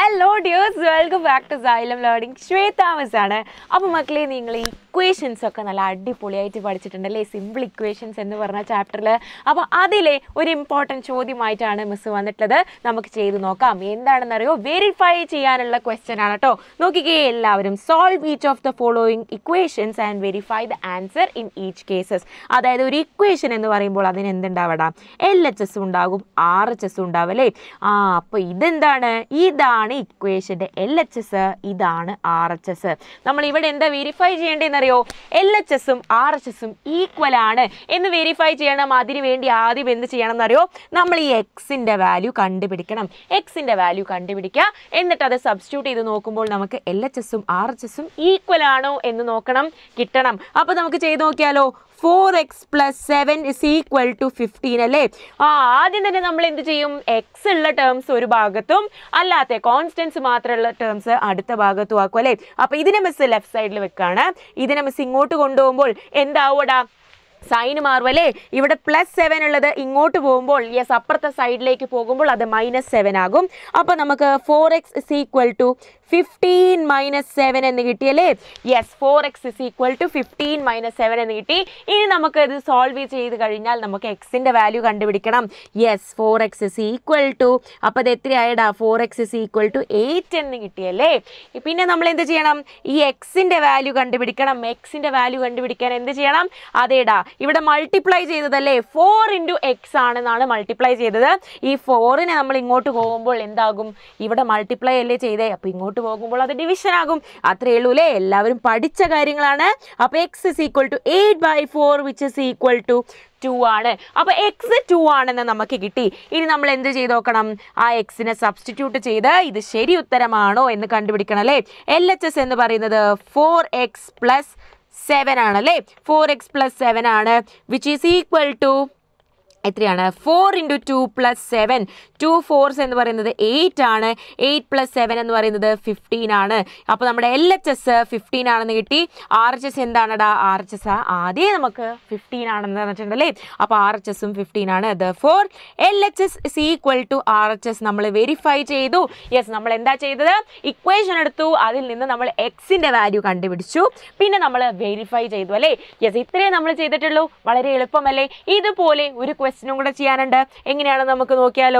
hello dears welcome back to Xylem learning ശ്വേതാമസ് ആണ് അപ്പോൾ മക്കളെ നിങ്ങൾ ഈ ഇക്വേഷൻസ് ഒക്കെ നല്ല അടിപൊളിയായിട്ട് പഠിച്ചിട്ടുണ്ടല്ലേ സിമ്പിൾ ഇക്വേഷൻസ് എന്ന് പറഞ്ഞ ചാപ്റ്ററിൽ അപ്പോൾ അതിലെ ഒരു ഇമ്പോർട്ടൻറ്റ് ചോദ്യമായിട്ടാണ് മിസ് വന്നിട്ടുള്ളത് നമുക്ക് ചെയ്ത് നോക്കാം എന്താണെന്നറിയോ വെരിഫൈ ചെയ്യാനുള്ള ക്വസ്റ്റ്യൻ ആണ് കേട്ടോ നോക്കിക്കേ എല്ലാവരും solve each of the following equations and verify the answer in each cases അതായത് ഒരു ഇക്വേഷൻ എന്ന് പറയുമ്പോൾ അതിന് എന്തുണ്ടാവടാ എൽ എച്ച് എസ് ഉണ്ടാകും ആർ എച്ച് എസ് ഉണ്ടാവും അല്ലേ ആ അപ്പോൾ ഇതെന്താണ് ഇതാണ് ഇക്വേഷൻ്റെ എൽ എച്ച് എസ് ഇതാണ് ആർ എച്ച് എസ് നമ്മൾ ഇവിടെ എന്താ വെരിഫൈ ചെയ്യേണ്ടതെന്നറിയോ എൽ എച്ച് എസും ആർ എച്ച് എസും ഈക്വൽ ആണ് എന്ന് വെരിഫൈ ചെയ്യണം അതിന് വേണ്ടി ആദ്യം എന്ത് ചെയ്യണം എന്നറിയോ നമ്മൾ ഈ എക്സിൻ്റെ വാല്യൂ കണ്ടുപിടിക്കണം എക്സിൻ്റെ വാല്യൂ കണ്ടുപിടിക്കുക എന്നിട്ട് അത് സബ്സ്റ്റിറ്റ്യൂട്ട് ചെയ്ത് നോക്കുമ്പോൾ നമുക്ക് എൽ എച്ച് എസും ആർ എച്ച് എസും ഈക്വൽ ആണോ എന്ന് നോക്കണം കിട്ടണം അപ്പോൾ നമുക്ക് ചെയ്ത് നോക്കിയാലോ four X plus seven is equal to fifteen അല്ലേ ആ ആദ്യം തന്നെ നമ്മൾ എന്ത് ചെയ്യും എക്സ് ഉള്ള ടേംസ് ഒരു ഭാഗത്തും അല്ലാത്ത കോൺസ്റ്റൻസ് മാത്രമുള്ള ടേംസ് അടുത്ത ഭാഗത്തും ആക്കും അല്ലേ അപ്പോൾ ഇതിനെ മിസ് ലെഫ്റ്റ് സൈഡിൽ വെക്കാണ് ഇതിനെ മിസ് ഇങ്ങോട്ട് കൊണ്ടുപോകുമ്പോൾ എന്താവൂടാ സൈൻ മാറും അല്ലേ ഇവിടെ പ്ലസ് സെവൻ ഉള്ളത് ഇങ്ങോട്ട് പോകുമ്പോൾ യെസ് അപ്പുറത്തെ സൈഡിലേക്ക് പോകുമ്പോൾ അത് മൈനസ് സെവൻ ആകും അപ്പോൾ നമുക്ക് four X is equal to fifteen minus seven എന്ന് കിട്ടിയല്ലേ yes four X is equal to fifteen minus seven എന്ന് കിട്ടി ഇനി നമുക്ക് ഇത് സോൾവ് ചെയ്ത് കഴിഞ്ഞാൽ നമുക്ക് എക്സിൻ്റെ വാല്യൂ കണ്ടുപിടിക്കണം yes four X is equal to അപ്പോൾ അത് എത്രയായടാ four X is equal to eight എന്ന് കിട്ടിയല്ലേ പിന്നെ നമ്മൾ എന്ത് ചെയ്യണം ഈ എക്സിൻ്റെ വാല്യൂ കണ്ടുപിടിക്കണം എക്സിൻ്റെ വാല്യൂ കണ്ടുപിടിക്കാൻ എന്ത് ചെയ്യണം അതേടാ ഇവിടെ മൾട്ടിപ്ലൈ ചെയ്തതല്ലേ ഫോർ ഇൻറ്റു എക്സ് ആണെന്നാണ് മൾട്ടിപ്ലൈ ചെയ്തത് ഈ ഫോറിനെ നമ്മൾ ഇങ്ങോട്ട് പോകുമ്പോൾ എന്താകും ഇവിടെ മൾട്ടിപ്ലൈ അല്ലേ ചെയ്തേ അപ്പോൾ ഇങ്ങോട്ട് പോകുമ്പോൾ അത് ഡിവിഷൻ ആകും അത്രേ ഉള്ളൂ അല്ലേ എല്ലാവരും പഠിച്ച കാര്യങ്ങളാണ് അപ്പോൾ X is equal to eight by four which is equal to two ആണ് അപ്പോൾ എക്സ് ടു ആണെന്ന് നമുക്ക് കിട്ടി ഇനി നമ്മൾ എന്ത് ചെയ്ത് നോക്കണം ആ എക്സിനെ സബ്സ്റ്റിറ്റ്യൂട്ട് ചെയ്ത് ഇത് ശരി ഉത്തരമാണോ എന്ന് കണ്ടുപിടിക്കണം അല്ലേ എൽ എച്ച് എസ് എന്ന് പറയുന്നത് ഫോർ എക്സ് പ്ലസ് സെവൻ ആണ് അല്ലേ ഫോർ എക്സ് പ്ലസ് സെവൻ ആണ് വിച്ച് ഈസ് ഈക്വൽ ടു എത്രയാണ് four into two plus seven two fours എന്ന് പറയുന്നത് എയ്റ്റ് ആണ് എയ്റ്റ് പ്ലസ് സെവൻ എന്ന് പറയുന്നത് ഫിഫ്റ്റീൻ ആണ് അപ്പോൾ നമ്മുടെ എൽ എച്ച് എസ് ഫിഫ്റ്റീൻ ആണെന്ന് കിട്ടി ആർ എച്ച് എസ് എന്താണടാ ആർ എച്ച് എസ് ആദ്യം നമുക്ക് ഫിഫ്റ്റീൻ ആണെന്ന് പറഞ്ഞിട്ടുണ്ടല്ലേ അപ്പോൾ ആർ എച്ച് എസും ഫിഫ്റ്റീൻ ആണ് therefore L H S is equal to R H S നമ്മൾ വെരിഫൈ ചെയ്തു യെസ് നമ്മൾ എന്താ ചെയ്തത് ഇക്വേഷൻ എടുത്തു അതിൽ നിന്ന് നമ്മൾ എക്സിൻ്റെ വാല്യൂ കണ്ടുപിടിച്ചു പിന്നെ നമ്മൾ വെരിഫൈ ചെയ്തു അല്ലേ യെസ് ഇത്രയും നമ്മൾ ചെയ്തിട്ടുള്ളൂ വളരെ എളുപ്പമല്ലേ ഇതുപോലെ ഒരു ക്വസ്റ്റ്യനും കൂടെ ചെയ്യാനുണ്ട് എങ്ങനെയാണ് നമുക്ക് നോക്കിയാലോ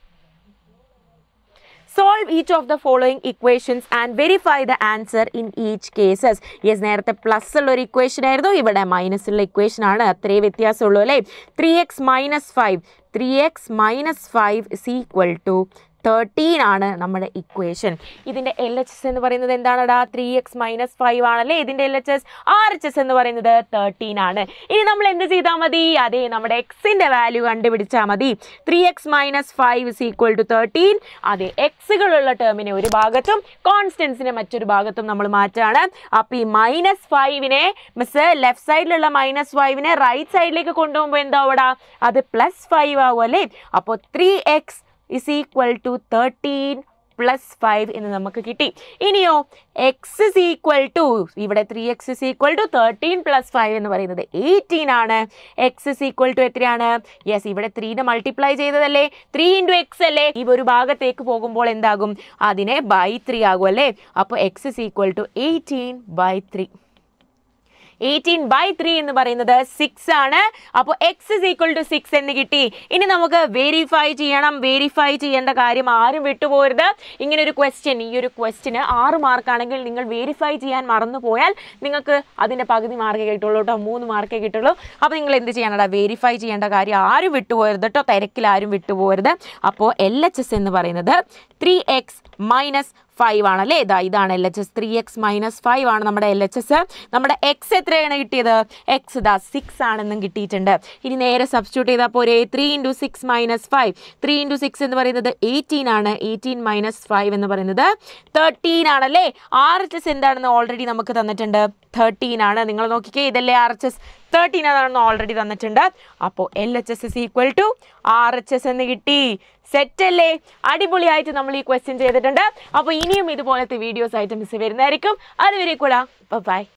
solve each of the following equations and verify the answer in each cases yes നേരത്തെ പ്ലസ് ഉള്ള ഒരു ഇക്വേഷൻ ആയിരുന്നു ഇവിടെ മൈനസ് ഉള്ള ഇക്വേഷൻ ആണ് അത്രേ വ്യത്യാസമുള്ളൂ അല്ലേ three X minus five three X minus five is equal to thirteen ആണ് നമ്മുടെ ഇക്വേഷൻ ഇതിൻ്റെ എൽ എച്ച് എസ് എന്ന് പറയുന്നത് എന്താണടാ ത്രീ എക്സ് മൈനസ് ഫൈവ് ആണല്ലേ ഇതിൻ്റെ L H S R H S എന്ന് പറയുന്നത് തേർട്ടീൻ ആണ് ഇനി നമ്മൾ എന്ത് ചെയ്താൽ മതി അതെ നമ്മുടെ എക്സിൻ്റെ വാല്യൂ കണ്ടുപിടിച്ചാൽ മതി three X minus five is equal to thirteen അതെ എക്സുകളുള്ള ടേമിനെ ഒരു ഭാഗത്തും കോൺസ്റ്റൻസിനെ മറ്റൊരു ഭാഗത്തും നമ്മൾ മാറ്റാണ് അപ്പോൾ ഈ മൈനസ് ഫൈവിനെ മിസ് ലെഫ്റ്റ് സൈഡിലുള്ള മൈനസ് ഫൈവിനെ റൈറ്റ് സൈഡിലേക്ക് കൊണ്ടുപോകുമ്പോൾ എന്താവടാ അത് പ്ലസ് ഫൈവ് ആവും അല്ലേ അപ്പോൾ three X is equal to thirteen plus five എന്ന് നമുക്ക് കിട്ടി ഇനിയോ എക്സ് ഇസ് ഈക്വൽ ടു ഇവിടെ three X is equal to thirteen plus five എന്ന് പറയുന്നത് എയ്റ്റീൻ ആണ് എക്സ് ഇസ് ഈക്വൽ ടു എത്രയാണ് യെസ് ഇവിടെ ത്രീനെ മൾട്ടിപ്ലൈ ചെയ്തതല്ലേ ത്രീ ഇൻറ്റു എക്സ് അല്ലേ ഈ ഒരു ഭാഗത്തേക്ക് പോകുമ്പോൾ എന്താകും അതിനെ ബൈ ത്രീ ആകും അല്ലേ അപ്പോൾ X is equal to eighteen by three eighteen by three എന്ന് പറയുന്നത് സിക്സ് ആണ് അപ്പോൾ X is equal to six എന്ന് കിട്ടി ഇനി നമുക്ക് വെരിഫൈ ചെയ്യണം വെരിഫൈ ചെയ്യേണ്ട കാര്യം ആരും വിട്ടുപോകരുത് ഇങ്ങനെ ഒരു ക്വസ്റ്റ്യൻ ഈ ഒരു ക്വസ്റ്റ്യന് ആറ് മാർക്കാണെങ്കിൽ നിങ്ങൾ വെരിഫൈ ചെയ്യാൻ മറന്നു പോയാൽ നിങ്ങൾക്ക് അതിൻ്റെ പകുതി മാർക്കേ കിട്ടുള്ളൂ കേട്ടോ മൂന്ന് മാർക്കേ കിട്ടുള്ളൂ അപ്പോൾ നിങ്ങൾ എന്ത് ചെയ്യണടാ വെരിഫൈ ചെയ്യേണ്ട കാര്യം ആരും വിട്ടുപോകരുത് കേട്ടോ തിരക്കിൽ ആരും വിട്ടുപോകരുത് അപ്പോൾ എൽ എച്ച് എസ് എന്ന് പറയുന്നത് ത്രീ എക്സ് മൈനസ് ഫൈവ് ആണല്ലേ ഇതാ ഇതാണ് L H S three X minus five ആണ് നമ്മുടെ എൽ എച്ച് എസ് നമ്മുടെ എക്സ് എത്രയാണ് കിട്ടിയത് എക്സ് ഇതാ സിക്സ് ആണെന്നും കിട്ടിയിട്ടുണ്ട് ഇനി നേരെ സബ്സ്റ്റിറ്റ്യൂട്ട് ചെയ്താൽ പോരെ three into six minus five three into six എന്ന് പറയുന്നത് എയ്റ്റീൻ ആണ് എയ്റ്റീൻ മൈനസ് ഫൈവ് എന്ന് പറയുന്നത് തേർട്ടീൻ ആണല്ലേ ആർ എച്ച് എസ് എന്താണെന്ന് ഓൾറെഡി നമുക്ക് തന്നിട്ടുണ്ട് തേർട്ടീൻ ആണ് നിങ്ങൾ നോക്കിക്കേ ഇതല്ലേ ആർ എച്ച് എസ് തേർട്ടീൻ അതാണെന്ന് ഓൾറെഡി തന്നിട്ടുണ്ട് അപ്പോൾ L H S is equal to R H S എന്ന് കിട്ടി സെറ്റ് അല്ലേ അടിപൊളിയായിട്ട് നമ്മൾ ഈ ക്വസ്റ്റ്യൻ ചെയ്തിട്ടുണ്ട് അപ്പോൾ ഇനിയും ഇതുപോലത്തെ വീഡിയോസ് ആയിട്ട് മിസ് വരുന്നതായിരിക്കും അതുവരെ കൂടാ ബൈ